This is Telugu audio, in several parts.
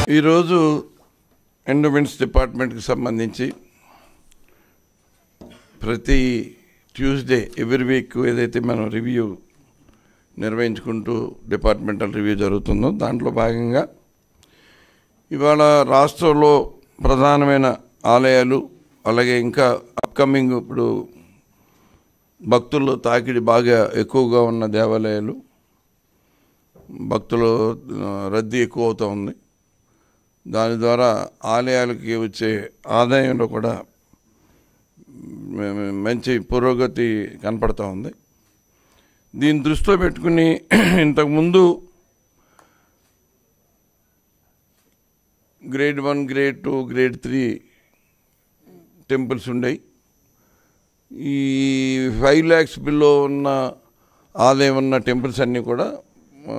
ఈరోజు ఎండోమెంట్స్ డిపార్ట్మెంట్కి సంబంధించి ప్రతి ట్యూస్డే ఎవ్రీ వీక్ ఏదైతే మనం రివ్యూ నిర్వహించుకుంటూ డిపార్ట్మెంటల్ రివ్యూ జరుగుతుందో దాంట్లో భాగంగా ఇవాళ రాష్ట్రంలో ప్రధానమైన ఆలయాలు అలాగే ఇంకా అప్కమింగ్ ఇప్పుడు భక్తుల్లో తాకిడి బాగా ఎక్కువగా ఉన్న దేవాలయాలు భక్తులు ఆ, రద్దీ ఎక్కువ అవుతూ ఉంది దాని ద్వారా ఆలయాలకి వచ్చే ఆదాయంలో కూడా మ- మ- మంచి పురోగతి కనపడతా ఉంది దీన్ని దృష్టిలో పెట్టుకుని ఇంతకుముందు grade one grade two grade three temples ఉండేవి ఈ ఫైవ్ ల్యాక్స్ బిలో ఉన్న ఆదాయం ఉన్న టెంపుల్స్ అన్నీ కూడా ఆ,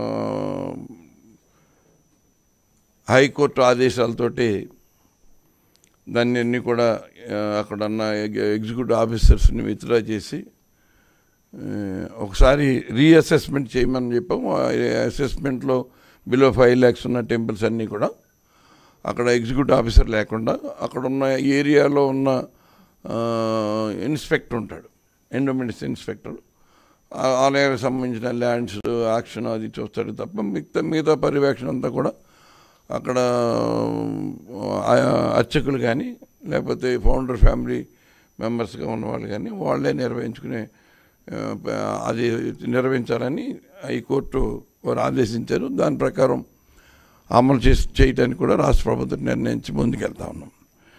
హైకోర్టు ఆదేశాలతోటి దాన్ని అన్నీ కూడా ఆ, అక్కడ ఉన్న ఎగ్- ఎగ్జిక్యూటివ్ ఆఫీసర్స్ని విత్డ్రా చేసి ఆ, ఒకసారి రీఅసెస్మెంట్ చేయమని చెప్పాము ఆ అసెస్మెంట్లో బిలో ఫైవ్ ల్యాక్స్ ఉన్న టెంపుల్స్ అన్నీ కూడా అక్కడ ఎగ్జిక్యూటివ్ ఆఫీసర్ లేకుండా అక్కడ ఉన్న ఏరియాలో ఉన్న ఆ, ఇన్స్పెక్టర్ ఉంటాడు ఎండోమెంట్స్ ఇన్స్పెక్టర్ ఆ ఆలయాలకు సంబంధించిన ల్యాండ్స్ యాక్షన్ అది చూస్తాడు తప్ప మిగతా మిగతా పర్యవేక్షణ అంతా కూడా అక్కడ ఆ, అర్చకులు కానీ లేకపోతే ఫౌండర్ ఫ్యామిలీ మెంబర్స్గా ఉన్న వాళ్ళు కానీ వాళ్ళే నిర్వహించుకునే ఆ, అది నిర్వహించాలని హైకోర్టు వారు ఆదేశించారు దాని ప్రకారం అమలు చేసి చేయడానికి కూడా రాష్ట్ర ప్రభుత్వం నిర్ణయించి ముందుకెళ్తా ఉన్నాం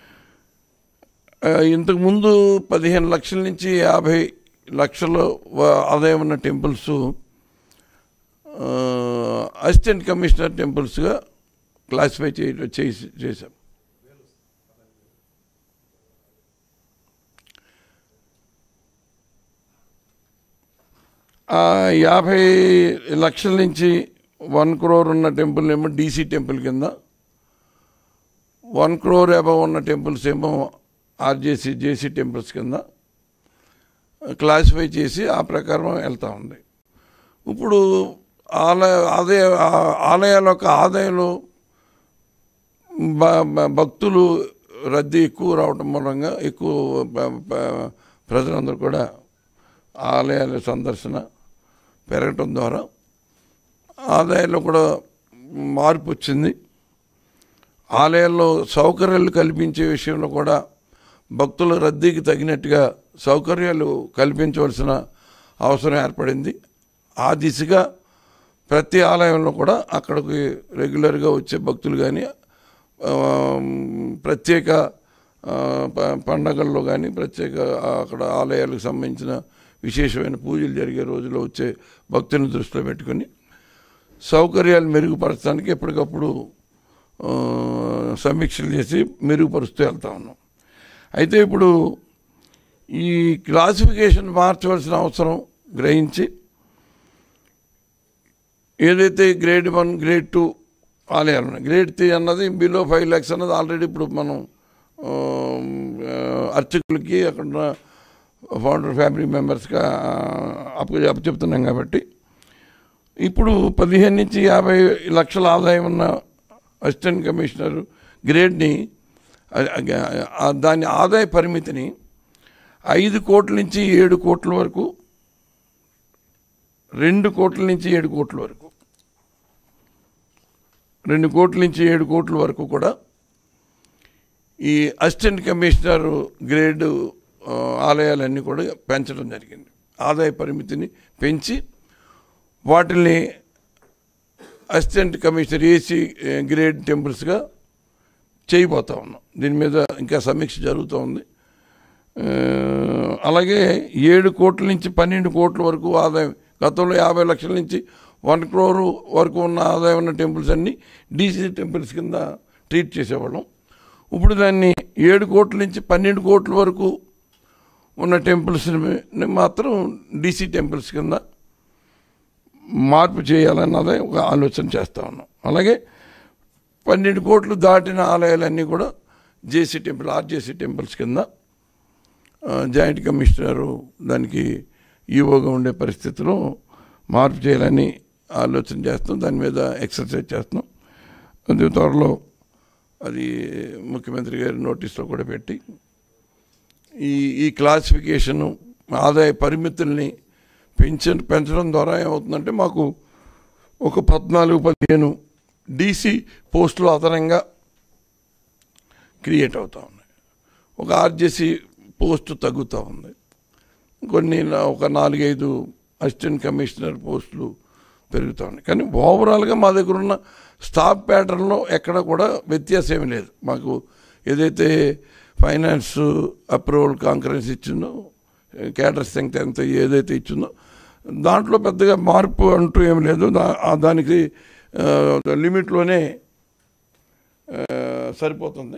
ఆ, ఇంతకుముందు పదిహేను లక్షల నుంచి యాభై లక్షల వ- ఆదాయం ఉన్న టెంపుల్స్ ఆ, అసిస్టెంట్ కమిషనర్ టెంపుల్స్గా క్లాసిఫై చేయ చేసి చేశాం ఆ యాభై లక్షల నుంచి వన్ క్రోర్ ఉన్న టెంపుల్ ఏమో డీసీ టెంపుల్ కింద వన్ క్రోర్ అబవ్ ఉన్న టెంపుల్స్ ఏమో ఆర్జేసీ జేసీ టెంపుల్స్ కింద క్లాసిఫై చేసి ఆ ప్రకారం వెళ్తూ ఉంది ఇప్పుడు ఆలయ ఆదాయ ఆ- ఆలయాల యొక్క ఆదాయంలో బ- బ- భక్తులు రద్దీ ఎక్కువ రావటం మూలంగా ఎక్కువ ప- ప- ప్రజలందరూ కూడా ఆలయాల సందర్శన పెరగటం ద్వారా ఆదాయంలో కూడా మార్పు వచ్చింది ఆలయాల్లో సౌకర్యాలు కల్పించే విషయంలో కూడా భక్తుల రద్దీకి తగినట్టుగా సౌకర్యాలు కల్పించవలసిన అవసరం ఏర్పడింది ఆ దిశగా ప్రతి ఆలయంలో కూడా అక్కడికి రెగ్యులర్గా వచ్చే భక్తులు కానీ ఆ, ప్రత్యేక ఆ, ప- పండగల్లో కానీ ప్రత్యేక ఆ, అక్కడ ఆలయాలకు సంబంధించిన విశేషమైన పూజలు జరిగే రోజుల్లో వచ్చే భక్తులను దృష్టిలో పెట్టుకొని సౌకర్యాలు మెరుగుపరచడానికి ఎప్పటికప్పుడు ఆ, సమీక్షలు చేసి మెరుగుపరుస్తూ వెళ్తా ఉన్నాం అయితే ఇప్పుడు ఈ క్లాసిఫికేషన్ మార్చవలసిన అవసరం గ్రహించి ఏదైతే గ్రేడ్ వన్ గ్రేడ్ టూ ఆలయాలు ఉన్నాయి గ్రేడ్ త్రీ అన్నది బిలో ఫైవ్ ల్యాక్స్ అన్నది ఆల్రెడీ ఇప్పుడు మనం ఆ, అర్చకులకి అక్కడ ఉన్న ఫౌండర్ ఫ్యామిలీ మెంబర్స్గా అప్పు అప్పచెప్తున్నాం కాబట్టి ఇప్పుడు పదిహేను నుంచి యాభై లక్షల ఆదాయం ఉన్న అసిస్టెంట్ కమిషనర్ గ్రేడ్ని ఆ- ఆ- దాని ఆదాయ పరిమితిని ఐదు కోట్ల నుంచి ఏడు కోట్ల వరకు రెండు కోట్ల నుంచి ఏడు కోట్ల వరకు రెండు కోట్ల నుంచి ఏడు కోట్ల వరకు కూడా ఈ అసిస్టెంట్ కమిషనర్ గ్రేడ్ ఆ, ఆలయాలన్నీ కూడా పెంచడం జరిగింది ఆదాయ పరిమితిని పెంచి వాటిని అసిస్టెంట్ కమిషనర్ ఏసీ గ్రేడ్ టెంపుల్స్గా చేయబోతా ఉన్నాం దీని మీద ఇంకా సమీక్ష జరుగుతూ ఉంది ఆ, అలాగే ఏడు కోట్ల నుంచి పన్నెండు కోట్ల వరకు ఆదాయం గతంలో యాభై లక్షల నుంచి వన్ క్రోర్ వరకు ఉన్న ఆదాయం ఉన్న టెంపుల్స్ అన్నీ డీసీ టెంపుల్స్ కింద ట్రీట్ చేసేవాళ్ళం ఇప్పుడు దాన్ని ఏడు కోట్ల నుంచి పన్నెండు కోట్ల వరకు ఉన్న టెంపుల్స్ని మాత్రం డీసీ టెంపుల్స్ కింద మార్పు చేయాలన్నదే ఒక ఆలోచన చేస్తా ఉన్నాం అలాగే పన్నెండు కోట్లు దాటిన ఆలయాలన్నీ కూడా జేసీ టెంపుల్ ఆర్జేసీ టెంపుల్స్ కింద ఆ, జాయింట్ కమిషనరు దానికి ఈవోగా ఉండే పరిస్థితిలో మార్పు చేయాలని ఆలోచన చేస్తాం దాని మీద ఎక్సర్సైజ్ చేస్తున్నాం అది త్వరలో అది ముఖ్యమంత్రి గారి నోటీస్లో కూడా పెట్టి ఈ ఈ క్లాసిఫికేషను ఆదాయ పరిమితుల్ని పెంచ పెంచడం ద్వారా ఏమవుతుందంటే మాకు ఒక పద్నాలుగు పదిహేను డీసీ పోస్టులు అదనంగా క్రియేట్ అవుతూ ఉన్నాయి ఒక ఆర్జేసీ పోస్టు తగ్గుతూ ఉంది కొన్ని నా- ఒక నాలుగైదు అసిస్టెంట్ కమిషనర్ పోస్టులు పెరుగుతూ ఉన్నాయి కానీ ఓవరాల్గా మా దగ్గర ఉన్న స్టాఫ్ ప్యాటర్న్లో ఎక్కడ కూడా వ్యత్యాసం ఏమీ లేదు మాకు ఏదైతే ఫైనాన్స్ అప్రూవల్ కాంకరెన్స్ ఇచ్చిందో క్యాడర్ స్ట్రెంగ్త్ ఎంత ఏదైతే ఇచ్చిందో దాంట్లో పెద్దగా మార్పు అంటూ ఏం లేదు దా- ఆ దానికి ఆ, లిమిట్లోనే ఆ, సరిపోతుంది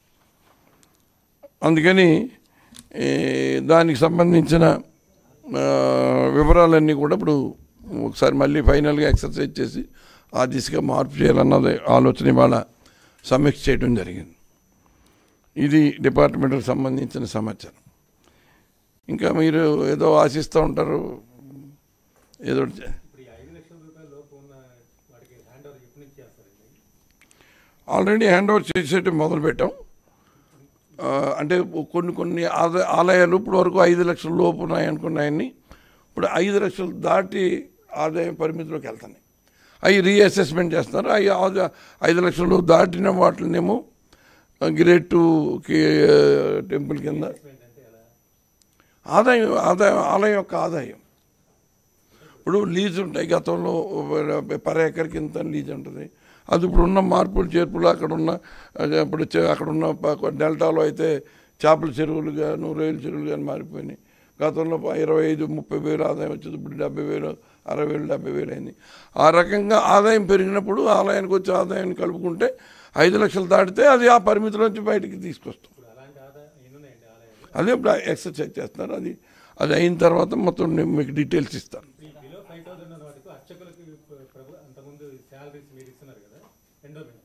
అందుకని ఈ దానికి సంబంధించిన ఆ, వివరాలన్నీ కూడా ఇప్పుడు ఒకసారి మళ్ళీ ఫైనల్గా ఎక్సర్సైజ్ చేసి ఆ దిశగా మార్పు చేయాలన్నది ఆలోచన ఇవాళ సమీక్ష చేయడం జరిగింది ఇది డిపార్ట్మెంట్కి సంబంధించిన సమాచారం ఇంకా మీరు ఏదో ఆశిస్తూ ఉంటారు ఏదో ఒకటి చే- ఇప్పుడు ఈ ఐదు లక్షల రూపాయల లోపు ఉన్న వాటికి హ్యాండ్ ఓవర్ ఎప్పటి నుంచి చేస్తారండి ఆల్రెడీ హ్యాండ్ ఓవర్ చేసేటి మొదలుపెట్టాం ఆ, అంటే కొన్ని కొన్ని ఆదాయ ఆలయాలు ఇప్పుడు వరకు ఐదు లక్షల లోపు ఉన్నాయి అనుకున్నాయని ఇప్పుడు ఐదు లక్షలు దాటి ఆదాయం పరిమితిలోకి వెళ్తున్నాయి అవి రీఅసెస్మెంట్ చేస్తున్నారు అవి ఆదా- ఐదు లక్షలు దాటిన వాటినేమో గ్రేడ్ టూకి టెంపుల్ కింద అంటే ఎలా ఆదాయం ఆదాయం ఆలయం యొక్క ఆదాయం ఇప్పుడు లీజ్ ఉంటాయి గతంలో పర్ ఏకర్కి ఇంత లీజ్ ఉంటుంది అది ఇప్పుడు ఉన్న మార్పులు చేర్పులు అక్కడ ఉన్న అదే ఇప్పుడు చే- అక్కడ ఉన్న ప- డెల్టాలో అయితే చేపల చెరువులు గాను రొయ్యల చెరువులు కానీ మారిపోయినాయి గతంలో ప- ఇరవై ఐదు ముప్పై వేలు ఆదాయం వచ్చేది ఇప్పుడు డెబ్బై వేలు అరవై వేలు డెబ్బై వేలు అయింది ఆ రకంగా ఆదాయం పెరిగినప్పుడు ఆలయానికి వచ్చే ఆదాయాన్ని కలుపుకుంటే ఐదు లక్షలు దాటితే అది ఆ పరిమితిలోంచి బయటికి తీసుకొస్తాం ఇప్పుడు అలాంటి ఆదాయం ఎన్ని ఉన్నాయండి ఆలయాలు అదే ఇప్పుడు ఎక్సర్సైజ్ చేస్తున్నారు అది అది అయిన తర్వాత మొత్తం నేను మీకు డీటెయిల్స్ ఇస్తాను ఈ బిలో ఫైవ్ థౌసండ్ ఉన్న వాటికి అర్చకులకి ప్ర- ప్రభు అంతకుముందు శాలరీస్ మీరు ఇస్తున్నారు కదా ఎండోమెంట్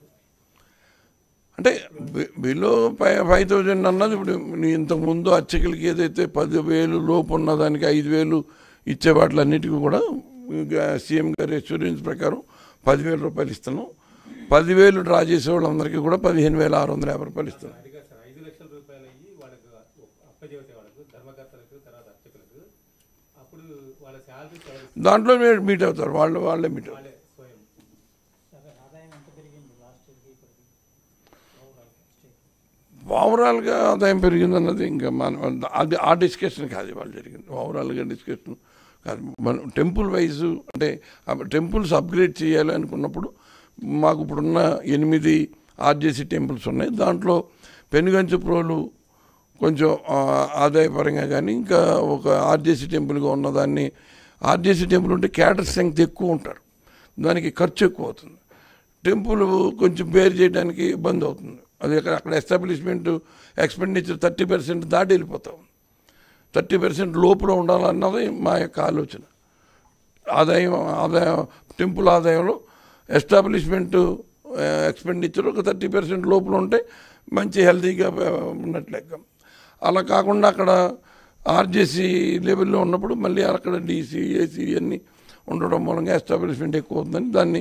అంటే బి- బిలో ఫైవ్ ఫైవ్ థౌజండ్ అన్నది ఇప్పుడు నీ ఇంతకుముందు అర్చకులకి ఏదైతే పదివేలు లోపు ఉన్నదానికి ఐదు వేలు ఇచ్చే వాటిలన్నిటికీ కూడా సీఎం గారి ఎక్స్పీరియన్స్ ప్రకారం పదివేల రూపాయలు ఇస్తున్నాం పదివేలు డ్రా చేసే వాళ్ళందరికీ కూడా పదిహేను వేల ఆరు వందల యాభై రూపాయలు ఇస్తున్నాం అదిగా సార్ ఐదు లక్షల రూపాయలు అయ్యి వాళ్ళకు అప్పజేసే వాళ్ళకు ధర్మకర్తలకు తర్వాత అర్చకులకు అప్పుడు వాళ్ళ శాలరీస్ ఎవరు దాంట్లో మీరు మీట్ అవుతారు వాళ్ళు వాళ్ళే మీట్ అవుతారు వాళ్ళే స్వయం సార్ ఆదాయం ఎంత పెరిగింది లాస్ట్ ఇయర్కి ఇప్పటికి ఓవరాల్ స్టేట్ ఓవరాల్గా ఆదాయం పెరిగిందన్నది ఇంకా మన అది ఆ డిస్కషన్ కాదు వాళ్ళు జరిగింది ఓవరాల్గా డిస్కషన్ కాదు మనం టెంపుల్ వైజ్ అంటే టెంపుల్స్ అప్గ్రేడ్ చేయాలి అనుకున్నప్పుడు మాకు ఇప్పుడున్న ఎనిమిది ఆర్జేసీ టెంపుల్స్ ఉన్నాయి దాంట్లో పెనుగంచు ప్రోలు కొంచెం ఆ, ఆదాయపరంగా కానీ ఇంకా ఒక ఆర్జేసీ టెంపుల్గా ఉన్నదాన్ని ఆర్జేసీ టెంపుల్ ఉంటే క్యాటర్ స్ట్రెంగ్త్ ఎక్కువ ఉంటారు దానికి ఖర్చు ఎక్కువ అవుతుంది టెంపుల్ కొంచెం బేర్ చేయడానికి ఇబ్బంది అవుతుంది అది అక్కడ అక్కడ ఎస్టాబ్లిష్మెంట్ ఎక్స్పెండిచర్ థర్టీ పర్సెంట్ దాటి వెళ్ళిపోతాం థర్టీ పర్సెంట్ లోపల ఉండాలన్నది మా యొక్క ఆలోచన ఆదాయం ఆదాయం టెంపుల్ ఆదాయంలో ఎస్టాబ్లిష్మెంట్ ఎక్స్పెండిచర్ ఒక థర్టీ పర్సెంట్ లోపల ఉంటే మంచి హెల్తీగా ఉన్నట్లు లెక్క అలా కాకుండా అక్కడ ఆర్జేసీ లెవెల్లో ఉన్నప్పుడు మళ్ళీ అక్కడ డీసీ ఏసీ అన్నీ ఉండడం మూలంగా ఎస్టాబ్లిష్మెంట్ ఎక్కువ అవుతుందని దాన్ని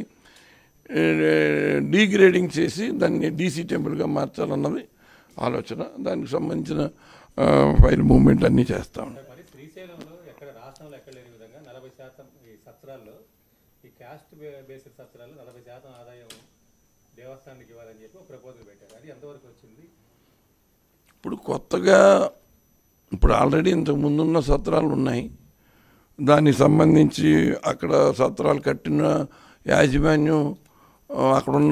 డీగ్రేడింగ్ చేసి దాన్ని డీసీ టెంపుల్గా మార్చాలన్నది ఆలోచన దానికి సంబంధించిన ఆ, ఫైల్ మూవ్మెంట్ అన్నీ చేస్తాం అంటే మరి శ్రీశైలంలో ఎక్కడ రాష్ట్రంలో ఎక్కడ లేని విధంగా నలభై శాతం ఈ సత్రాల్లో ఈ క్యాస్ట్ బేస్డ్ సత్రాల్లో నలభై శాతం ఆదాయం దేవస్థానానికి ఇవ్వాలని చెప్పి ఒక ప్రపోజల్ పెట్టారు అది ఎంతవరకు వచ్చింది ఇప్పుడు కొత్తగా ఇప్పుడు ఆల్రెడీ ఇంతకు ముందున్న సత్రాలు ఉన్నాయి దానికి సంబంధించి అక్కడ సత్రాలు కట్టిన యాజమాన్యం ఆ, అక్కడున్న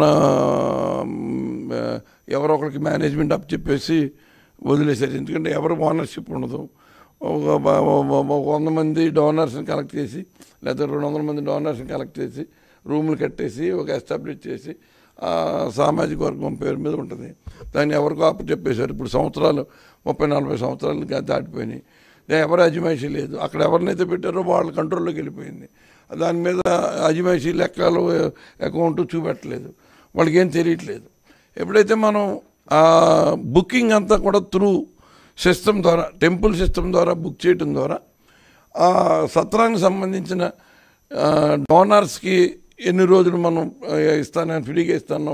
మ్, ఆ, ఎవరో ఒకరికి మేనేజ్మెంట్ అప్ చెప్పేసి వదిలేశారు ఎందుకంటే ఎవరు ఓనర్షిప్ ఉండదు ఒక బ- ఒక- ఒక వంద మంది డోనర్స్ని కలెక్ట్ చేసి లేదా రెండు వందల మంది డోనర్స్ని కలెక్ట్ చేసి రూములు కట్టేసి ఒక ఎస్టాబ్లిష్ చేసి ఆ సామాజిక వర్గం పేరు మీద ఉంటుంది దాన్ని ఎవరికో అప్పు చెప్పేశారు ఇప్పుడు సంవత్సరాలు ముప్పై నలభై సంవత్సరాలు ఇంకా దాటిపోయినాయి దా- ఎవరు అజమాయిషీ లేదు అక్కడ ఎవరినైతే పెట్టారో వాళ్ళ కంట్రోల్లోకి వెళ్ళిపోయింది దాని మీద అజమాయిషీ లెక్కలు అకౌంట్ చూపెట్టలేదు వాళ్ళకి ఏం తెలియట్లేదు ఎప్పుడైతే మనం ఆ బుకింగ్ అంతా కూడా త్రూ సిస్టమ్ ద్వారా టెంపుల్ సిస్టమ్ ద్వారా బుక్ చేయటం ద్వారా ఆ సత్రానికి సంబంధించిన డోనర్స్కి ఎన్ని రోజులు మనం ఆ, ఇస్తానని ఫ్రీగా ఇస్తున్నామో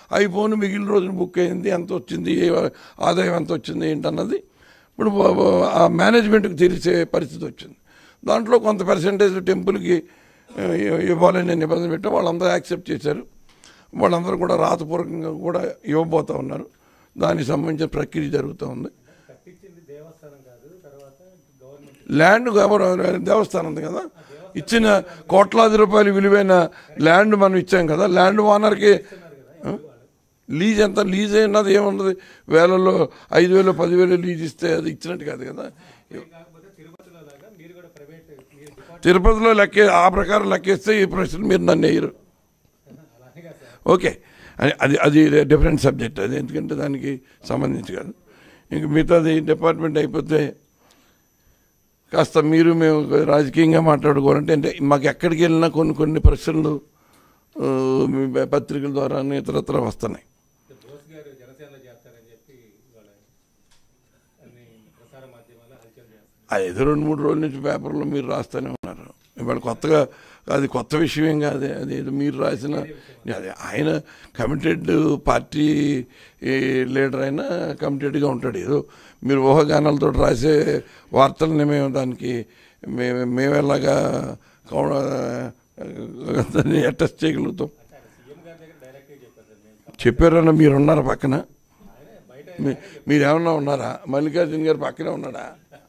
అయిపోను మిగిలిన రోజున బుక్ అయింది ఎంత వచ్చింది ఏ ఆదాయం ఎంత వచ్చింది ఏంటన్నది ఇప్పుడు బ- బ- ఆ మేనేజ్మెంట్కి తెలిసే పరిస్థితి వచ్చింది దాంట్లో కొంత పర్సంటేజ్ టెంపుల్కి ఆ, ఇవ్వాలని నిబంధన పెట్టాం వాళ్ళందరూ యాక్సెప్ట్ చేశారు వాళ్ళందరూ కూడా రాతపూర్వకంగా కూడా ఇవ్వబోతా ఉన్నారు దానికి సంబంధించిన ప్రక్రియ జరుగుతూ ఉంది కట్టించింది దేవస్థానం కాదు తర్వాత గవర్నమెంట్ ల్యాండ్ గవర్- దేవస్థానం ఉంది కదా ఇచ్చిన కోట్లాది రూపాయలు విలువైన ల్యాండ్ మనం ఇచ్చాం కదా ల్యాండ్ ఓనర్కి ఆ? లీజ్ ఎంత లీజ్ అయినది ఏమున్నది వేలలో ఐదు వేలు పదివేలు లీజ్ ఇస్తే అది ఇచ్చినట్టు కాదు కదా కాకపోతే తిరుపతిలో లాగా మీరు కూడా ప్రైవేట్ మీరు డిపార్ట్మెంట్ తిరుపతిలో లెక్కే ఆ ప్రకారం లెక్కేస్తే ఈ ప్రశ్న మీరు నన్ను వేయరు అలానే కాదు సార్ ఓకే అది అది అది డిఫరెంట్ సబ్జెక్ట్ అది ఎందుకంటే దానికి సంబంధించి కాదు ఇంక మిగతాది డిపార్ట్మెంట్ అయిపోతే కాస్త మీరు మేము రాజకీయంగా మాట్లాడుకోవాలంటే అంటే మాకు ఎక్కడికి వెళ్ళినా కొన్ని కొన్ని ప్రశ్నలు ఆ, మీ పత్రికల ద్వారా ఇతరత్ర వస్తున్నాయి బోస్ గారు జనసేనలో చేస్తారని చెప్పి ఇవాళ అన్ని ప్రసార మాధ్యమాల్లో హల్చల్ చేస్తారు అది ఏదో రెండు మూడు రోజుల నుంచి పేపర్లో మీరు రాస్తూనే ఉన్నారు ఇవాళ కొత్తగా అది కొత్త విషయం కాదు అది ఏదో మీరు రాసిన అది ఆయన కమిటెడ్ పార్టీ ఈ లీడర్ అయినా కమిటెడ్గా ఉంటాడు ఏదో మీరు ఊహాగానాలతో రాసే వార్తల్ని మేము దానికి మేము మేము ఎలాగా కౌ- దాన్ని అటెస్ట్ చేయగలుగుతాం అంటే ఆయన సీఎం గారి దగ్గర డైరెక్ట్గా చెప్పారు సార్ మేము చెప్పారన్న మీరు ఉన్నారా పక్కన ఆయనే బయట మీ- మీరు ఏమన్నా ఉన్నారా మల్లికార్జున గారు పక్కనే ఉన్నాడా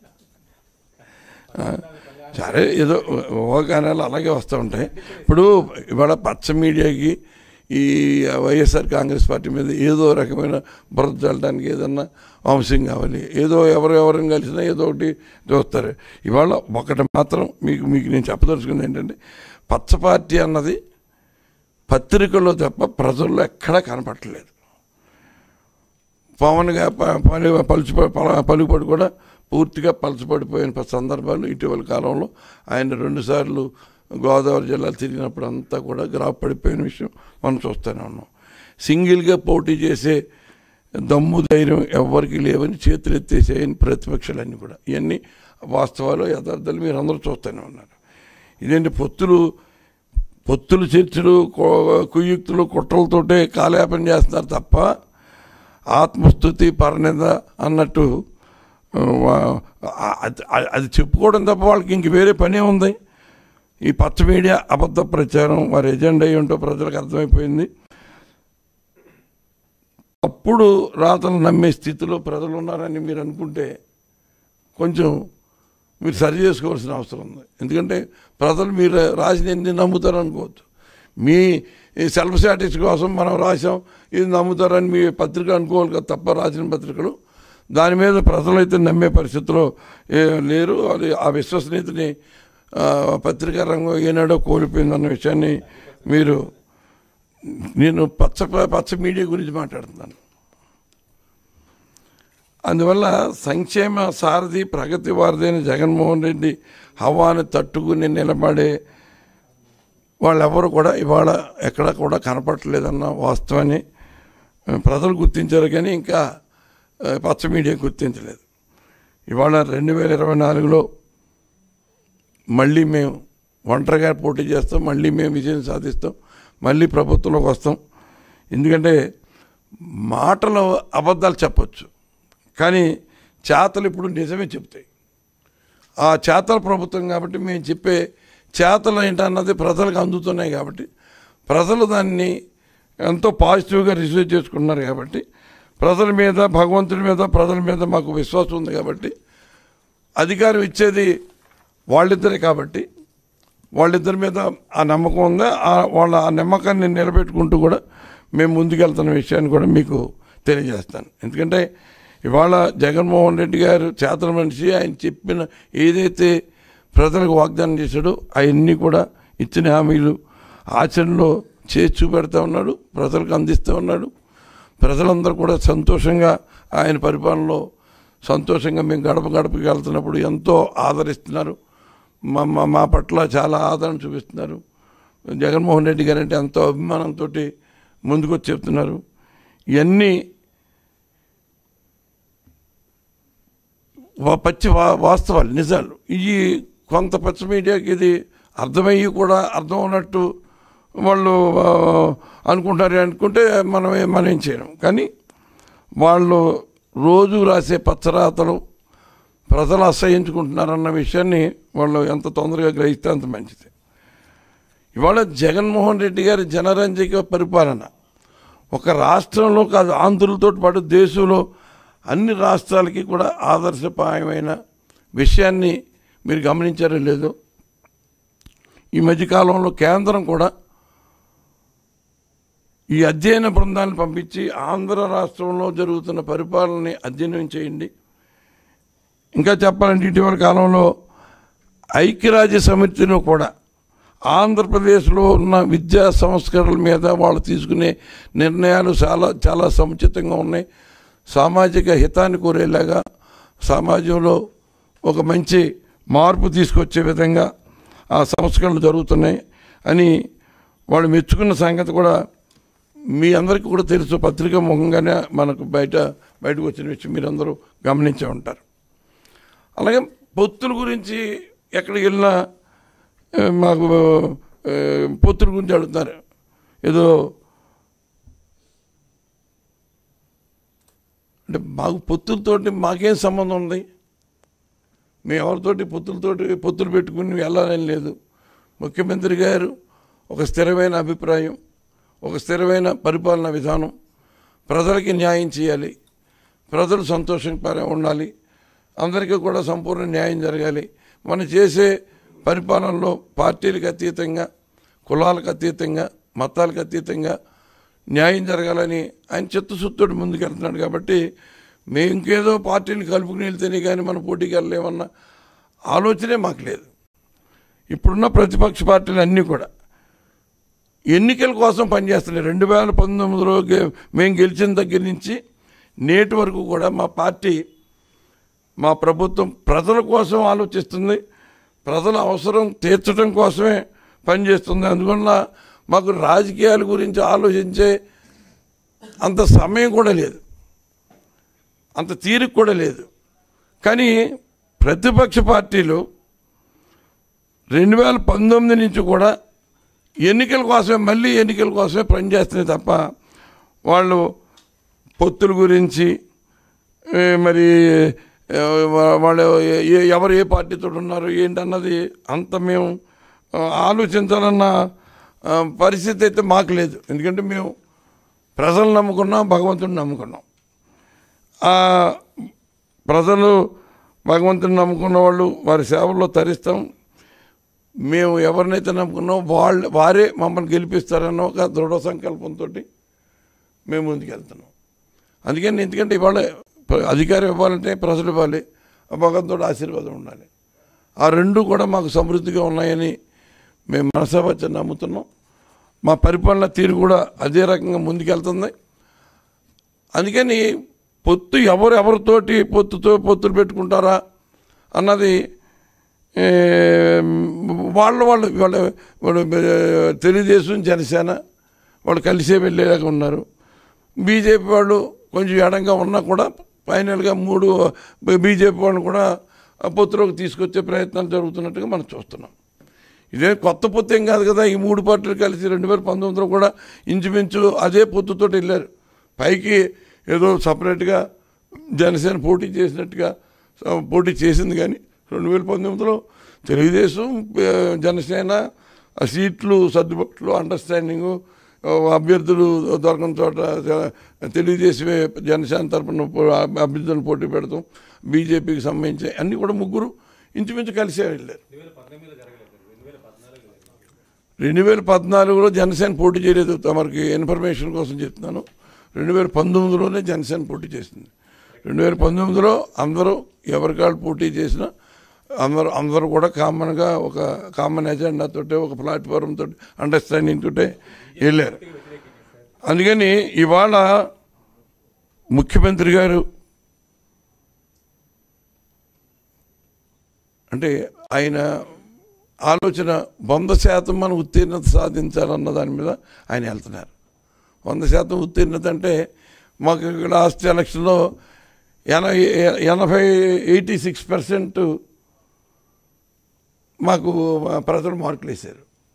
ఆ, సరే ఏదో ఊహాగానాలు అలాగే వస్తూ ఉంటాయి ఇప్పుడు ఇవాళ పచ్చ మీడియాకి ఈ వైఎస్ఆర్ కాంగ్రెస్ పార్టీ మీద ఏదో రకమైన బురద చల్లడానికి ఏదన్నా అంశం కావాలి ఏదో ఎవరు ఎవరిని కలిసినా ఏదో ఒకటి చూస్తారు ఇవాళ ఒకటి మాత్రం మీకు మీకు నేను చెప్పదలుచుకుంది ఏంటంటే పచ్చ పార్టీ అన్నది పత్రికల్లో తప్ప ప్రజల్లో ఎక్కడా కనపట్టలేదు పవన్గా ప- పలు పలుచు పల- పలుకుబడి కూడా పూర్తిగా పలచబడిపోయిన ప- సందర్భాలు ఇటీవల కాలంలో ఆయన రెండుసార్లు గోదావరి జిల్లాలు తిరిగినప్పుడు అంతా కూడా గ్రాఫ్ పడిపోయిన విషయం మనం చూస్తూనే ఉన్నాం సింగిల్గా పోటీ చేసే దమ్ము ధైర్యం ఎవ్వరికి లేవని చేతులు ఎత్తేసేయని ప్రతిపక్షాలన్నీ కూడా ఇవన్నీ వాస్తవాలు యథార్థాలు మీరు అందరూ చూస్తూనే ఉన్నారు ఇదేంటి పొత్తులు పొత్తులు చర్చలు కో- కుయుక్తులు కుట్రలతోటే కాలయాపన చేస్తున్నారు తప్ప ఆత్మస్థుతి పరనింద అన్నట్టు ఆ, వా- ఆ- అది అది చెప్పుకోవడం తప్ప వాళ్ళకి ఇంక వేరే పనే ఉంది ఈ పచ్చ మీడియా అబద్ధ ప్రచారం వారి ఎజెండా ఏంటో ప్రజలకు అర్థమైపోయింది అప్పుడు రాతలు నమ్మే స్థితిలో ప్రజలు ఉన్నారని మీరు అనుకుంటే కొంచెం మీరు సరి చేసుకోవాల్సిన అవసరం ఉంది ఎందుకంటే ప్రజలు మీరు రాసిన ఎన్ని నమ్ముతారు అనుకోవద్దు మీ సెల్ఫ్ సాటిస్ కోసం మనం రాసాం ఇది నమ్ముతారని మీ పత్రిక అనుకోవాలి కదా తప్ప రాసిన పత్రికలు దాని మీద ప్రజలైతే నమ్మే పరిస్థితిలో ఏ లేరు అది ఆ విశ్వసనీయతని ఆ, పత్రికా రంగం ఏనాడో కోల్పోయిందన్న విషయాన్ని మీరు నేను పచ్చ పచ్చ మీడియా గురించి మాట్లాడుతున్నాను అందువల్ల సంక్షేమ సారథి ప్రగతి వారధైన జగన్మోహన్ రెడ్డి హవాని తట్టుకుని నిలబడే వాళ్ళెవరు కూడా ఇవాళ ఎక్కడ కూడా కనపడలేదన్న వాస్తవాన్ని ఆ, ప్రజలు గుర్తించారు కానీ ఇంకా ఆ, పచ్చ మీడియా గుర్తించలేదు ఇవాళ రెండు వేల ఇరవై నాలుగులో మళ్ళీ మేము ఒంటరిగా పోటీ చేస్తాం మళ్ళీ మేము విజయం సాధిస్తాం మళ్ళీ ప్రభుత్వంలోకి వస్తాం ఎందుకంటే మాటలు అబద్ధాలు చెప్పొచ్చు కానీ చేతలు ఇప్పుడు నిజమే చెప్తాయి ఆ చేతల ప్రభుత్వం కాబట్టి మేము చెప్పే చేతలు ఏంటన్నది ప్రజలకు అందుతున్నాయి కాబట్టి ప్రజలు దాన్ని ఎంతో పాజిటివ్గా రిసీవ్ చేసుకుంటున్నారు కాబట్టి ప్రజల మీద భగవంతుడి మీద ప్రజల మీద మాకు విశ్వాసం ఉంది కాబట్టి అధికారం ఇచ్చేది వాళ్ళిద్దరే కాబట్టి వాళ్ళిద్దరి మీద ఆ నమ్మకం ఉందా ఆ వాళ్ళ ఆ నమ్మకాన్ని నిలబెట్టుకుంటూ కూడా మేము ముందుకెళ్తున్న విషయాన్ని కూడా మీకు తెలియజేస్తాను ఎందుకంటే ఇవాళ జగన్మోహన్ రెడ్డి గారు చేతల మనిషి ఆయన చెప్పిన ఏదైతే ప్రజలకు వాగ్దానం చేశాడో అవన్నీ కూడా ఇచ్చిన హామీలు ఆచరణలో చేసి చూపెడతా ఉన్నాడు ప్రజలకు అందిస్తూ ఉన్నాడు ప్రజలందరూ కూడా సంతోషంగా ఆయన పరిపాలనలో సంతోషంగా మేము గడప గడపకి వెళ్తున్నప్పుడు ఎంతో ఆదరిస్తున్నారు మా మా మా పట్ల చాలా ఆదరణ చూపిస్తున్నారు జగన్మోహన్ రెడ్డి గారు అంటే ఎంతో అభిమానంతో ముందుకొచ్చి చెప్తున్నారు ఇవన్నీ వా- పచ్చి వా వాస్తవాలు నిజాలు ఇవి కొంత పచ్చ మీడియాకి ఇది అర్థమయ్యి కూడా అర్థం ఉన్నట్టు వాళ్ళు ఆ, అనుకుంటారు అనుకుంటే మనం ఏ- మనం ఏం చేయడం కానీ వాళ్ళు రోజు రాసే పచ్చరాతలు ప్రజలు అసహించుకుంటున్నారన్న విషయాన్ని వాళ్ళు ఎంత తొందరగా గ్రహిస్తే అంత మంచిది ఇవాళ జగన్మోహన్ రెడ్డి గారి జనరంజక పరిపాలన ఒక రాష్ట్రంలో కాదు ఆంధ్రులతో పాటు దేశంలో అన్ని రాష్ట్రాలకి కూడా ఆదర్శపాయమైన విషయాన్ని మీరు గమనించారో లేదో ఈ మధ్యకాలంలో కేంద్రం కూడా ఈ అధ్యయన బృందాన్ని పంపించి ఆంధ్ర రాష్ట్రంలో జరుగుతున్న పరిపాలనని అధ్యయనం చేయండి ఇంకా చెప్పాలంటే ఇటీవల కాలంలో ఐక్యరాజ్య సమితిలో కూడా ఆంధ్రప్రదేశ్లో ఉన్న విద్యా సంస్కరణల మీద వాళ్ళు తీసుకునే నిర్ణయాలు చాలా చాలా సముచితంగా ఉన్నాయి సామాజిక హితాన్ని కోరేలాగా సమాజంలో ఒక మంచి మార్పు తీసుకొచ్చే విధంగా ఆ సంస్కరణలు జరుగుతున్నాయి అని వాళ్ళు మెచ్చుకున్న సంగతి కూడా మీ అందరికీ కూడా తెలుసు పత్రికా ముఖంగానే మనకు బయట బయటకు వచ్చిన విషయం మీరందరూ గమనించే ఉంటారు అలాగే పొత్తుల గురించి ఎక్కడికి వెళ్ళినా ఆ, మాకు ఆ, పొత్తుల గురించి అడుగుతున్నారు ఏదో అంటే మాకు పొత్తులతోటి మాకేం సంబంధం ఉంది మేము ఎవరితోటి పొత్తులతోటి పొత్తులు పెట్టుకుని వెళ్ళాలని లేదు ముఖ్యమంత్రి గారు ఒక స్థిరమైన అభిప్రాయం ఒక స్థిరమైన పరిపాలన విధానం ప్రజలకి న్యాయం చేయాలి ప్రజలు సంతోషంగా ఉండాలి అందరికీ కూడా సంపూర్ణ న్యాయం జరగాలి మనం చేసే పరిపాలనలో పార్టీలకు అతీతంగా కులాలకు అతీతంగా మతాలకు అతీతంగా న్యాయం జరగాలని ఆయన చిత్తశుద్ధుడు ముందుకెళ్తున్నాడు కాబట్టి మేము ఇంకేదో పార్టీని కలుపుకుని వెళ్తేనే కానీ మనం పోటీకి వెళ్ళలేమన్న ఆలోచనే మాకు లేదు ఇప్పుడున్న ప్రతిపక్ష పార్టీలు అన్నీ కూడా ఎన్నికల కోసం పనిచేస్తున్నాయి రెండు వేల పంతొమ్మిదిలో గె- మేము గెలిచిన దగ్గర నుంచి నేటి వరకు కూడా మా పార్టీ మా ప్రభుత్వం ప్రజల కోసం ఆలోచిస్తుంది ప్రజల అవసరం తీర్చడం కోసమే పనిచేస్తుంది అందువల్ల మాకు రాజకీయాల గురించి ఆలోచించే అంత సమయం కూడా లేదు అంత తీరిక కూడా లేదు కానీ ప్రతిపక్ష పార్టీలు రెండు వేల పంతొమ్మిది నుంచి కూడా ఎన్నికల కోసమే మళ్ళీ ఎన్నికల కోసమే పనిచేస్తున్నాయి తప్ప వాళ్ళు పొత్తుల గురించి ఏ, మరి ఏ, వా- వాళ్ళు ఏ- ఏ- ఎవరు ఏ పార్టీతో ఉన్నారు ఏంటన్నది అంత మేము ఆ, ఆలోచించాలన్న ఆ, పరిస్థితి అయితే మాకు లేదు ఎందుకంటే మేము ప్రజలు నమ్ముకున్నాం భగవంతుడిని నమ్ముకున్నాం ఆ ప్రజలు భగవంతుని నమ్ముకున్న వాళ్ళు వారి సేవల్లో తరిస్తాం మేము ఎవరినైతే నమ్ముకున్నామో వాళ్ళు వారే మమ్మల్ని గెలిపిస్తారన్న ఒక దృఢ సంకల్పంతో మేము ముందుకెళ్తున్నాం అందుకని ఎందుకంటే ఇవాళ ప్ర- అధికారం ఇవ్వాలంటే ప్రజలు ఇవ్వాలి ఆ భగవంతుడు ఆశీర్వాదం ఉండాలి ఆ రెండు కూడా మాకు సమృద్ధిగా ఉన్నాయని మేము మనసావచ్చ నమ్ముతున్నాం మా పరిపాలన తీరు కూడా అదే రకంగా ముందుకెళ్తుంది అందుకని పొత్తు ఎవరు ఎవరితోటి పొత్తుతో పొత్తులు పెట్టుకుంటారా అన్నది ఏ, వాళ్ళు వాళ్ళు వాళ్ళ వాళ్ళు ఏ, తెలుగుదేశం జనసేన వాళ్ళు కలిసే వెళ్ళేలాగా ఉన్నారు బీజేపీ వాళ్ళు కొంచెం ఎడంగా ఉన్నా కూడా ఫైనల్గా మూడు బీజేపీ వాళ్ళు కూడా ఆ పొత్తులోకి తీసుకొచ్చే ప్రయత్నాలు జరుగుతున్నట్టుగా మనం చూస్తున్నాం ఇదే కొత్త పొత్తు ఏం కాదు కదా ఈ మూడు పార్టీలు కలిసి రెండు వేల పంతొమ్మిదిలో కూడా ఇంచుమించు అదే పొత్తుతో వెళ్ళారు పైకి ఏదో సపరేట్గా జనసేన పోటీ చేసినట్టుగా స- పోటీ చేసింది కానీ రెండు వేల పంతొమ్మిదిలో తెలుగుదేశం ఆ, జనసేన ఆ సీట్లు సర్దుబాట్లు అండర్స్టాండింగు ఆ, అభ్యర్థులు దొరకని చోట జ- తెలుగుదేశమే జనసేన తరపున పో- అభ్యర్థులను పోటీ పెడతాం బీజేపీకి సంబంధించి అన్నీ కూడా ముగ్గురు ఇంచుమించు కలిసే వెళ్ళారు రెండు వేల పంతొమ్మిదిలో జరగలేదు రెండు వేల పద్నాలుగులో జరిగింది రెండు వేల పద్నాలుగులో జనసేన పోటీ చేయలేదు తమరికి ఇన్ఫర్మేషన్ కోసం చెప్తున్నాను రెండు వేల పంతొమ్మిదిలోనే జనసేన పోటీ చేసింది రెండు వేల పంతొమ్మిదిలో అందరూ ఎవరికాళ్ళు పోటీ చేసినా అందరూ అందరూ కూడా కామన్గా ఒక కామన్ ఎజెండా తోటే ఒక ప్లాట్ఫామ్ తోటి అండర్స్టాండింగ్ తోటే వెళ్ళారు అందుకని ఇవాళ ముఖ్యమంత్రి గారు అంటే ఆయన ఆలోచన వంద శాతం మనం ఉత్తీర్ణత సాధించాలన్న దాని మీద ఆయన వెళ్తున్నారు వంద శాతం ఉత్తీర్ణత అంటే మాకు ఇక్కడ లాస్ట్ ఎలక్షన్లో ఎనభై ఎనభై ఎయిటీ సిక్స్ పర్సెంట్ మాకు ప్రజలు మార్కులు వేశారు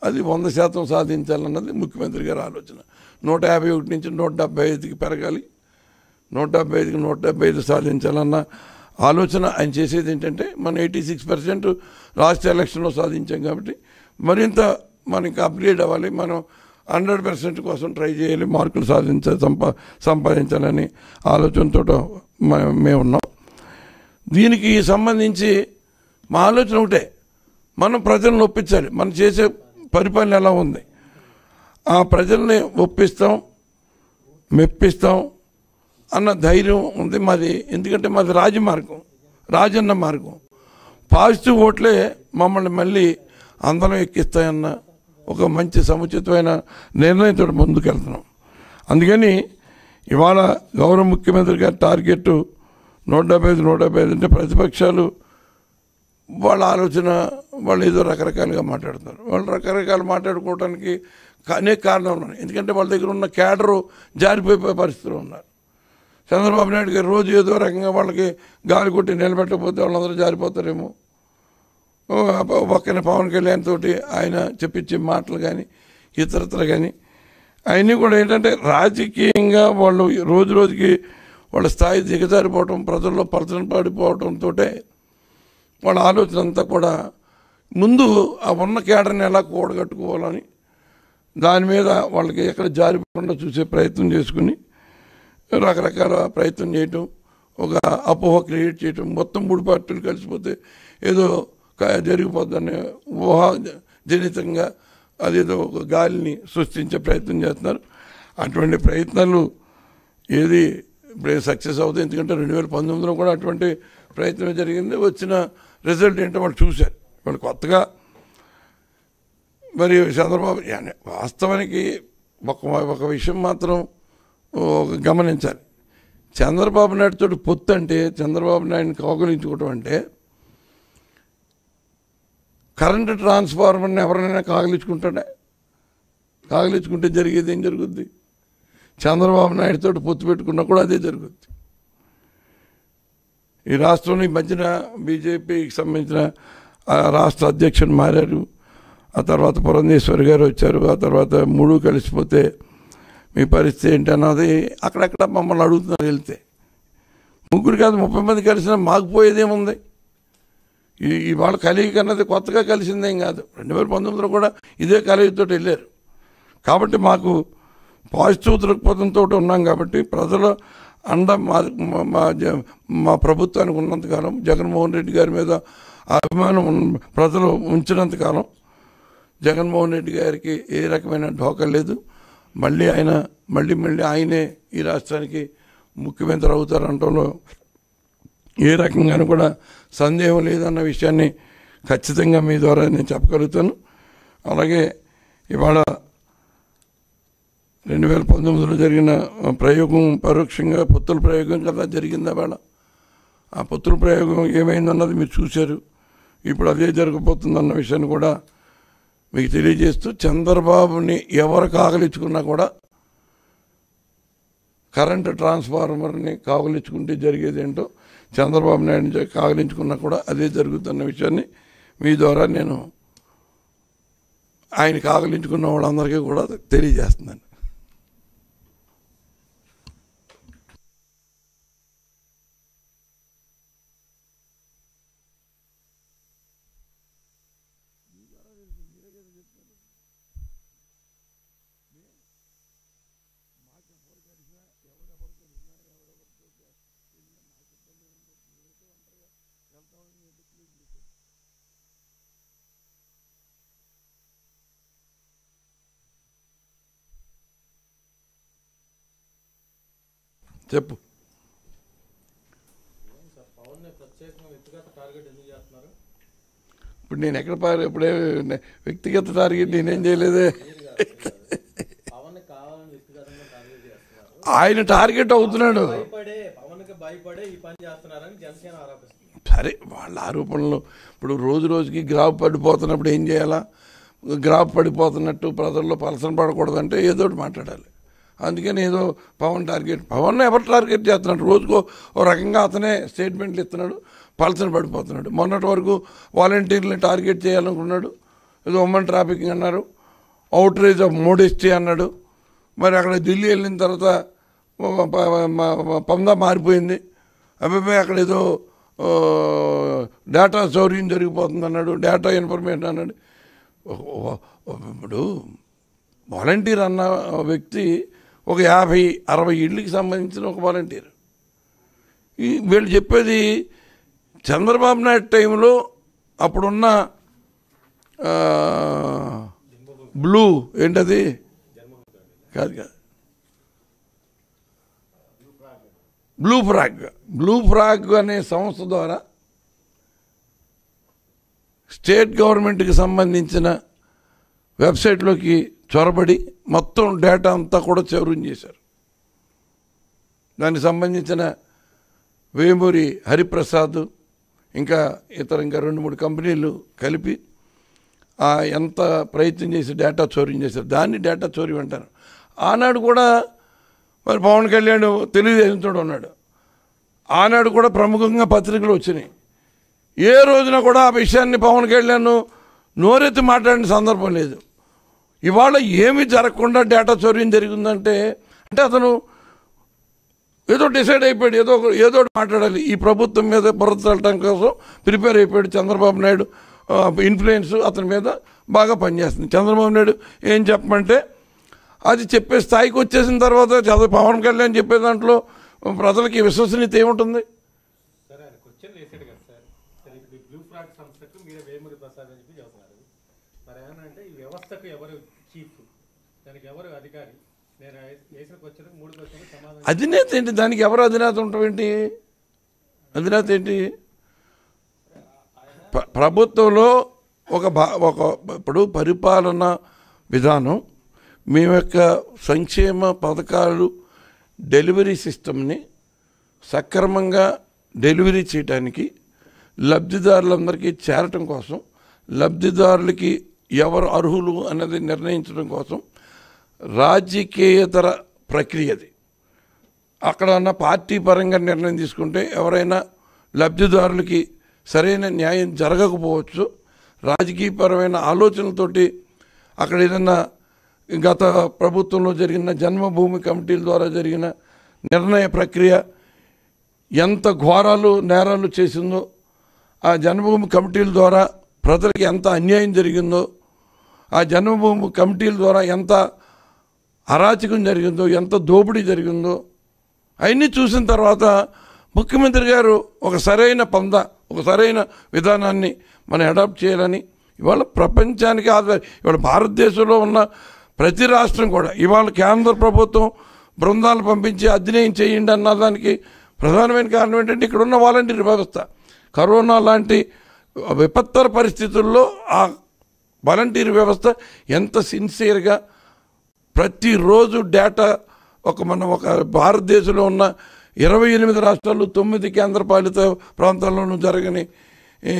అది వంద శాతం సాధించాలన్నది ముఖ్యమంత్రి గారి ఆలోచన నూట యాభై ఒకటి నుంచి నూట డెబ్బై ఐదుకి పెరగాలి నూట డెబ్బై ఐదుకి నూట డెబ్బై ఐదు సాధించాలన్న ఆలోచన ఆయన చేసేది ఏంటంటే మనం ఎయిటీ సిక్స్ పర్సెంట్ లాస్ట్ ఎలక్షన్లో సాధించాం కాబట్టి మరింత మనకి అప్గ్రేడ్ అవ్వాలి మనం హండ్రెడ్ పర్సెంట్ కోసం ట్రై చేయాలి మార్కులు సాధించాలి సంపా సంపాదించాలని ఆలోచనతో మ- మేము ఉన్నాం దీనికి సంబంధించి మా ఆలోచన ఒకటే మనం ప్రజలను ఒప్పించాలి మనం చేసే పరిపాలన ఎలా ఉంది ఆ ప్రజల్ని ఒప్పిస్తాం మెప్పిస్తాం అన్న ధైర్యం ఉంది మాది ఎందుకంటే మాది రాజమార్గం రాజన్న మార్గం పాజిటివ్ ఓట్లే మమ్మల్ని మళ్ళీ అందరం ఎక్కిస్తాయన్న ఒక మంచి సముచితమైన నిర్ణయంతో ముందుకెళ్తున్నాం అందుకని ఇవాళ గౌరవ ముఖ్యమంత్రి గారి టార్గెట్ నూట డెబ్బై ఐదు నూట డెబ్బై ఐదు అంటే ప్రతిపక్షాలు వాళ్ళ ఆలోచన వాళ్ళు ఏదో రకరకాలుగా మాట్లాడుతున్నారు వాళ్ళు రకరకాలు మాట్లాడుకోవడానికి కా- అనేక కారణాలు ఉన్నాయి ఎందుకంటే వాళ్ళ దగ్గర ఉన్న క్యాడరు జారిపోయే పరిస్థితులు ఉన్నారు చంద్రబాబు నాయుడు గారు రోజు ఏదో రకంగా వాళ్ళకి గాలి కొట్టి నిలబెట్టకపోతే వాళ్ళందరూ జారిపోతారేమో ఓ, ప- పక్కన పవన్ కళ్యాణ్ తోటి ఆయన చెప్పించే మాటలు కానీ ఇతరత్ర కానీ అవన్నీ కూడా ఏంటంటే రాజకీయంగా వాళ్ళు రోజు రోజుకి వాళ్ళ స్థాయి దిగజారిపోవటం ప్రజల్లో పలచన పడిపోవటంతో వాళ్ళ ఆలోచన అంతా కూడా ముందు ఆ ఉన్న కేడర్ని ఎలా కూడగట్టుకోవాలని దాని మీద వాళ్ళకి ఎక్కడ జారిపోకుండా చూసే ప్రయత్నం చేసుకుని రకరకాల ప్రయత్నం చేయటం ఒక అపోహ క్రియేట్ చేయటం మొత్తం మూడు పార్టీలు కలిసిపోతే ఏదో క- జరిగిపోద్దనే ఊహ జనితంగా అదేదో ఒక గాలిని సృష్టించే ప్రయత్నం చేస్తున్నారు అటువంటి ప్రయత్నాలు ఏది ఇప్పుడు సక్సెస్ అవుతుంది ఎందుకంటే రెండు వేల పంతొమ్మిదిలో కూడా అటువంటి ప్రయత్నం జరిగింది వచ్చిన రిజల్ట్ ఏంటో వాళ్ళు చూశారు వాళ్ళు కొత్తగా మరి చంద్రబాబు యాని- వాస్తవానికి ఒక ఒక విషయం మాత్రం ఓ, గమనించాలి చంద్రబాబు నాయుడు తోటి పొత్తు అంటే చంద్రబాబు నాయుడిని కౌగలించుకోవటం అంటే కరెంటు ట్రాన్స్ఫార్మర్ని ఎవరైనా కాగలించుకుంటాడా కాగలించుకుంటే జరిగేది ఏం జరుగుద్ది చంద్రబాబు నాయుడు తోటి పొత్తు పెట్టుకున్నా కూడా అదే జరుగుద్ది ఈ రాష్ట్రంలో ఈ మధ్యన బీజేపీకి సంబంధించిన ఆ రాష్ట్ర అధ్యక్షుడు మారారు ఆ తర్వాత పురంధేశ్వరి గారు వచ్చారు ఆ తర్వాత మూడు కలిసిపోతే మీ పరిస్థితి ఏంటి అన్నది అక్కడక్కడ మమ్మల్ని అడుగుతున్నారు వెళ్తే ముగ్గురు కాదు ముప్పై మంది కలిసినా మాకు పోయేదేముంది ఈ ఇవాళ కలిగి అన్నది కొత్తగా కలిసిందేం కాదు రెండు వేల పంతొమ్మిదిలో కూడా ఇదే కలిగితో వెళ్ళారు కాబట్టి మాకు పాజిటివ్ దృక్పథంతో ఉన్నాం కాబట్టి ప్రజల అండ మా మా- మా జ- మా ప్రభుత్వానికి ఉన్నంతకాలం జగన్మోహన్ రెడ్డి గారి మీద ఆ అభిమానం ఉన్న- ప్రజలు ఉంచినంతకాలం జగన్మోహన్ రెడ్డి గారికి ఏ రకమైన ఢోకా లేదు మళ్ళీ ఆయన మళ్ళీ మళ్ళీ ఆయనే ఈ రాష్ట్రానికి ముఖ్యమంత్రి అవుతారు అనటంలో ఏ రకంగానూ కూడా సందేహం లేదన్న విషయాన్ని ఖచ్చితంగా మీ ద్వారా నేను చెప్పగలుగుతాను అలాగే ఇవాళ రెండు వేల పంతొమ్మిదిలో జరిగిన ప్రయోగం పరోక్షంగా పొత్తుల ప్రయోగం కదా జరిగింది అవాళ ఆ పొత్తుల ప్రయోగం ఏమైందన్నది మీరు చూశారు ఇప్పుడు అదే జరగబోతుందన్న విషయాన్ని కూడా మీకు తెలియజేస్తూ చంద్రబాబుని ఎవరు కాగలించుకున్నా కూడా కరెంటు ట్రాన్స్ఫార్మర్ని కాగలించుకుంటే జరిగేది ఏంటో చంద్రబాబు నాయుడు కాగలించుకున్నా కూడా అదే జరుగుతున్న విషయాన్ని మీ ద్వారా నేను ఆయన కాగలించుకున్న వాళ్ళందరికీ కూడా తెలియజేస్తున్నాను చెప్పు సార్ పవన్ ప్రత్యేకంగా వ్యక్తిగత టార్గెట్ ఎందుకు చేస్తున్నారు ఇప్పుడు నేను ఎక్కడ పారు ఇప్పుడే వ్యక్తిగత టార్గెట్ నేనేం చేయలేదే పవన్ కావాలని వ్యక్తిగతంగా టార్గెట్ చేస్తున్నారు ఆయన టార్గెట్ అవుతున్నాడు భయపడే పవన్ కి భయపడే ఈ పని చేస్తున్నారని జనసేన ఆరోపిస్తుంది సరే వాళ్ళ ఆరోపణలు ఇప్పుడు రోజు రోజుకి గ్రాఫ్ పడిపోతున్నప్పుడు ఏం చేయాలా గ్రాఫ్ పడిపోతున్నట్టు ప్రజల్లో పలసన పడకూడదంటే ఏదో ఒకటి మాట్లాడాలి అందుకని ఏదో పవన్ టార్గెట్ పవన్ ఎవరు టార్గెట్ చేస్తున్నాడు రోజుకో ఓ రకంగా అతనే స్టేట్మెంట్లు ఇస్తున్నాడు పలసన పడిపోతున్నాడు మొన్నటి వరకు వాలంటీర్ని టార్గెట్ చేయాలనుకున్నాడు ఏదో ఉమెన్ ట్రాఫికింగ్ అన్నారు అవుట్రేజ్ ఆఫ్ మోడెస్టీ అన్నాడు మరి అక్కడ ఢిల్లీ వెళ్ళిన తర్వాత ప- ప- మ- పందా మారిపోయింది అబ్బాయి అక్కడ ఏదో ఆ, డేటా చౌర్యం జరిగిపోతుంది అన్నాడు డేటా ఇన్ఫర్మేషన్ అన్నాడు ఓ- ఓ- ఓ- ఇప్పుడు వాలంటీర్ అన్న వ్యక్తి ఒక యాభై అరవై ఇళ్ళకి సంబంధించిన ఒక వాలంటీర్ ఈ వీళ్ళు చెప్పేది చంద్రబాబు నాయుడు టైంలో అప్పుడున్న ఆ, బ్లూ ఏంటది కాదు కాదు బ్లూ ఫ్రాగ్ బ్లూ ఫ్రాగ్ అనే సంస్థ ద్వారా స్టేట్ గవర్నమెంట్కి సంబంధించిన వెబ్సైట్లోకి చొరబడి మొత్తం డేటా అంతా కూడా చౌర్యం చేశారు దానికి సంబంధించిన వేమూరి హరిప్రసాద్ ఇంకా ఇతర ఇంకా రెండు మూడు కంపెనీలు కలిపి ఆ ఎంత ప్రయత్నం చేసి డేటా చోర్యం చేశారు దాన్ని డేటా చోరీ అంటారు ఆనాడు కూడా మరి పవన్ కళ్యాణ్ తెలుగుదేశంతో ఉన్నాడు ఆనాడు కూడా ప్రముఖంగా పత్రికలు వచ్చినాయి ఏ రోజున కూడా ఆ విషయాన్ని పవన్ కళ్యాణ్ నోరెత్తి మాట్లాడిన సందర్భం లేదు ఇవాళ ఏమి జరగకుండా డేటా చోర్యం జరిగిందంటే అంటే అతను ఏదో డిసైడ్ అయిపోయాడు ఏదో ఒక- ఏదో ఒకటి మాట్లాడాలి ఈ ప్రభుత్వం మీద బురద చల్లటం కోసం ప్రిపేర్ అయిపోయాడు చంద్రబాబు నాయుడు ఇన్ఫ్లుయెన్స్ అతని మీద బాగా పనిచేస్తుంది చంద్రబాబు నాయుడు ఏం చెప్పమంటే అది చెప్పే స్థాయికి వచ్చేసిన తర్వాత చంద్ర పవన్ కళ్యాణ్ చెప్పే దాంట్లో ప్రజలకి విశ్వసనీయత ఏముంటుంది సార్ ఆయన క్వశ్చన్ వేసాడు కదా సార్ సరే ఇప్పుడు ఈ బ్లూ ఫ్రాగ్ సంస్థకు మీరే వేమూరి ప్రసాద్ అని చెప్పి చెబుతున్నారు మరి ఏమన్నా అంటే ఈ వ్యవస్థకు ఎవరు చీఫ్ దానికి ఎవరు అధికారి నేను వేసిన క్వశ్చన్ మూడు క్వశ్చన్ సమాధానం అధినేత ఏంటి దానికి ఎవరు అధినేత ఉండటం ఏంటి అధినేత ఏంటి ప్ర- ప్రభుత్వంలో ఒక భా ఒక ఇప్పుడు పరిపాలన విధానం మీ యొక్క సంక్షేమ పథకాలు డెలివరీ సిస్టమ్ని సక్రమంగా డెలివరీ చేయడానికి లబ్ధిదారులందరికీ చేరటం కోసం లబ్ధిదారులకి ఎవరు అర్హులు అన్నది నిర్ణయించడం కోసం రాజకీయేతర ప్రక్రియ అది అక్కడ ఉన్న పార్టీ పరంగా నిర్ణయం తీసుకుంటే ఎవరైనా లబ్ధిదారులకి సరైన న్యాయం జరగకపోవచ్చు రాజకీయపరమైన ఆలోచనలతోటి అక్కడ ఏదన్నా గత ప్రభుత్వంలో జరిగిన జన్మభూమి కమిటీల ద్వారా జరిగిన నిర్ణయ ప్రక్రియ ఎంత ఘోరాలు నేరాలు చేసిందో ఆ జన్మభూమి కమిటీల ద్వారా ప్రజలకి ఎంత అన్యాయం జరిగిందో ఆ జన్మభూమి కమిటీల ద్వారా ఎంత అరాచకం జరిగిందో ఎంత దోపిడీ జరిగిందో అవన్నీ చూసిన తర్వాత ముఖ్యమంత్రి గారు ఒక సరైన పంద ఒక సరైన విధానాన్ని మనం అడాప్ట్ చేయాలని ఇవాళ ప్రపంచానికి ఆధార ఇవాళ భారతదేశంలో ఉన్న ప్రతి రాష్ట్రం కూడా ఇవాళ కేంద్ర ప్రభుత్వం బృందాలు పంపించి అధ్యయనం చేయండి అన్న దానికి ప్రధానమైన కారణం ఏంటంటే ఇక్కడ ఉన్న వాలంటీర్ వ్యవస్థ కరోనా లాంటి విపత్తర పరిస్థితుల్లో ఆ వాలంటీర్ వ్యవస్థ ఎంత సిన్సియర్గా ప్రతిరోజు డేటా ఒక మన ఒక భారతదేశంలో ఉన్న ఇరవై ఎనిమిది రాష్ట్రాలు తొమ్మిది కేంద్రపాలిత ప్రాంతాల్లోనూ జరగని ఏ,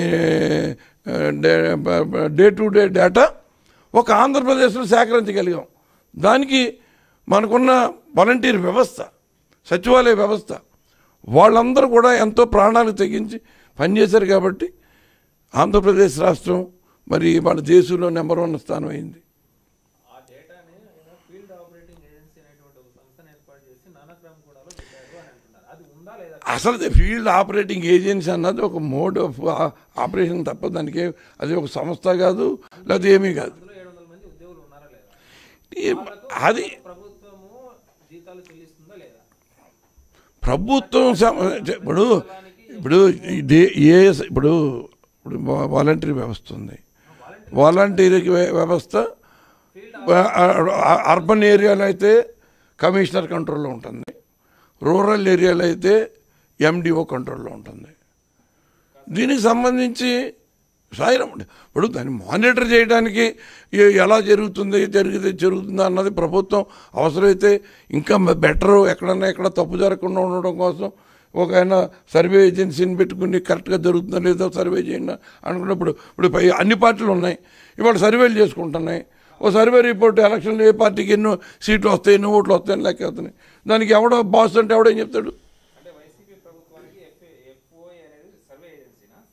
day- day to day data ఒక ఆంధ్రప్రదేశ్లో సేకరించగలిగాం దానికి మనకున్న వాలంటీర్ వ్యవస్థ సచివాలయ వ్యవస్థ వాళ్ళందరూ కూడా ఎంతో ప్రాణాలు తెగించి పనిచేశారు కాబట్టి ఆంధ్రప్రదేశ్ రాష్ట్రం మరి మన దేశంలో నెంబర్ వన్ స్థానం అయింది ఆ డేటాని ఆయన ఫీల్డ్ ఆపరేటింగ్ ఏజెన్సీ అనేటువంటి ఒక సంస్థను ఏర్పాటు చేసి నానక్రమ్ కూడా పెట్టారు అని అంటున్నారు అది ఉందా లేదా అసలు ఫీల్డ్ ఆపరేటింగ్ ఏజెన్సీ అన్నది ఒక మోడ్ ఆఫ్ ఆపరేషన్ తప్ప దానికి ఏ- అది ఒక సంస్థ కాదు లేదా ఏమీ కాదు అందులో ఏడు వందల మంది ఉద్యోగులు ఉన్నారా లేదా ఈ- అది ప్రభుత్వము జీతాలు చెల్లిస్తుందా లేదా ప్రభుత్వం సమ- ఇప్పుడు ఇప్పుడు ఇదే ఏ ఇప్పుడు ఇప్పుడు వా- వాలంటీర్ వ్యవస్థ ఉంది వాలంటీర్ వ్యవస్థ ఆ- ఆ- అర్బన్ ఏరియాలో అయితే కమిషనర్ కంట్రోల్లో ఉంటుంది రూరల్ ఏరియాలో అయితే ఎండిఓ కంట్రోల్లో ఉంటుంది దీనికి సంబంధించి సాయిరం ఇప్పుడు దాన్ని మానిటర్ చేయడానికి ఎ- ఎలా జరుగుతుంది జరిగితే జరుగుతుందా అన్నది ప్రభుత్వం అవసరమైతే ఇంకా బెటర్ ఎక్కడన్నా ఎక్కడ తప్పు జరగకుండా ఉండడం కోసం ఒక ఆయన సర్వే ఏజెన్సీని పెట్టుకుని కరెక్ట్గా జరుగుతుందా లేదో సర్వే చేయండి అనుకున్నప్పుడు ఇప్పుడు పై అన్ని పార్టీలు ఉన్నాయి ఇవాళ సర్వేలు చేసుకుంటున్నాయి ఓ సర్వే రిపోర్ట్ ఎలక్షన్లో ఏ పార్టీకి ఎన్నో సీట్లు వస్తాయి ఎన్నో ఓట్లు వస్తాయని లెక్క అవుతున్నాయి దానికి ఎవడో బాస్ అంటే ఎవడేం చెప్తాడు అంటే వైసీపీ ప్రభుత్వానికి ఎఫ్ఓ అనేది సర్వే ఏజెన్సీనా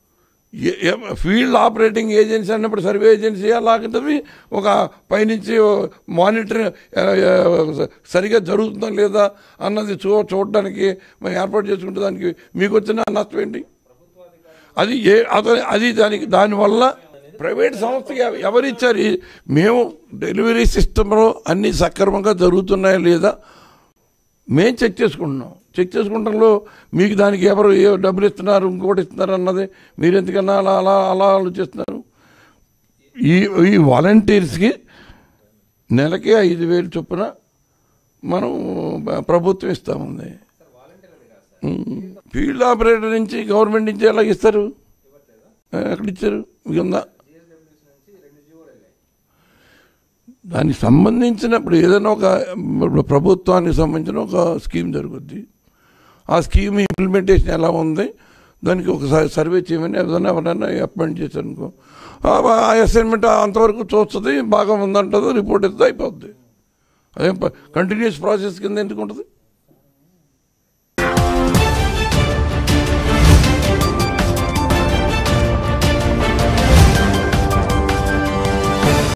ఏ- ఏ- ఫీల్డ్ ఆపరేటింగ్ ఏజెన్సీ అన్నప్పుడు సర్వే ఏజెన్సీ అలాంటివి ఒక పైనుంచి మానిటర్ సరిగా జరుగుతుందా లేదా అన్నది చూ చూడడానికి మనం ఏర్పాటు చేసుకుంటే దానికి మీకు వచ్చిన నష్టం ఏంటి అది ఏ అతని అది దానికి దానివల్ల ప్రైవేట్ సంస్థకి ఎవ- ఎవరిచ్చారు ఈ- మేము డెలివరీ సిస్టంలో అన్నీ సక్రమంగా జరుగుతున్నాయా లేదా మేము చెక్ చేసుకుంటున్నాం చెక్ చేసుకుంటంలో మీకు దానికి ఎవరు ఏ డబ్బులు ఇస్తున్నారు ఇంకోటి ఇస్తున్నారు అన్నది మీరు ఎందుకన్నా అలా అలా అలా ఆలోచిస్తున్నారు ఈ ఈ వాలంటీర్స్కి నెలకి ఐదు వేలు చొప్పున మనం బ- ప్రభుత్వం ఇస్తామంది ఉమ్. ఫీల్డ్ ఆపరేటర్ నుంచి గవర్నమెంట్ నుంచి ఎలాగ ఇస్తారు ఆ, ఎక్కడ ఇచ్చారు మీకు ఉందా దానికి సంబంధించిన ఇప్పుడు ఏదైనా ఒక ఇప్పుడు ప్రభుత్వానికి సంబంధించిన ఒక స్కీమ్ జరుగుద్ది ఆ స్కీమ్ ఇంప్లిమెంటేషన్ ఎలా ఉంది దానికి ఒకసారి సర్వే చేయమని ఏదైనా ఎవరైనా అపాయింట్ చేశారు అనుకో ఆ అసైన్మెంట్ అంతవరకు చూస్తుంది బాగా ఉందంటుంది రిపోర్ట్ ఇస్తే అయిపోద్ది అదే కంటిన్యూస్ ప్రాసెస్ కింద ఎందుకు ఉంటుంది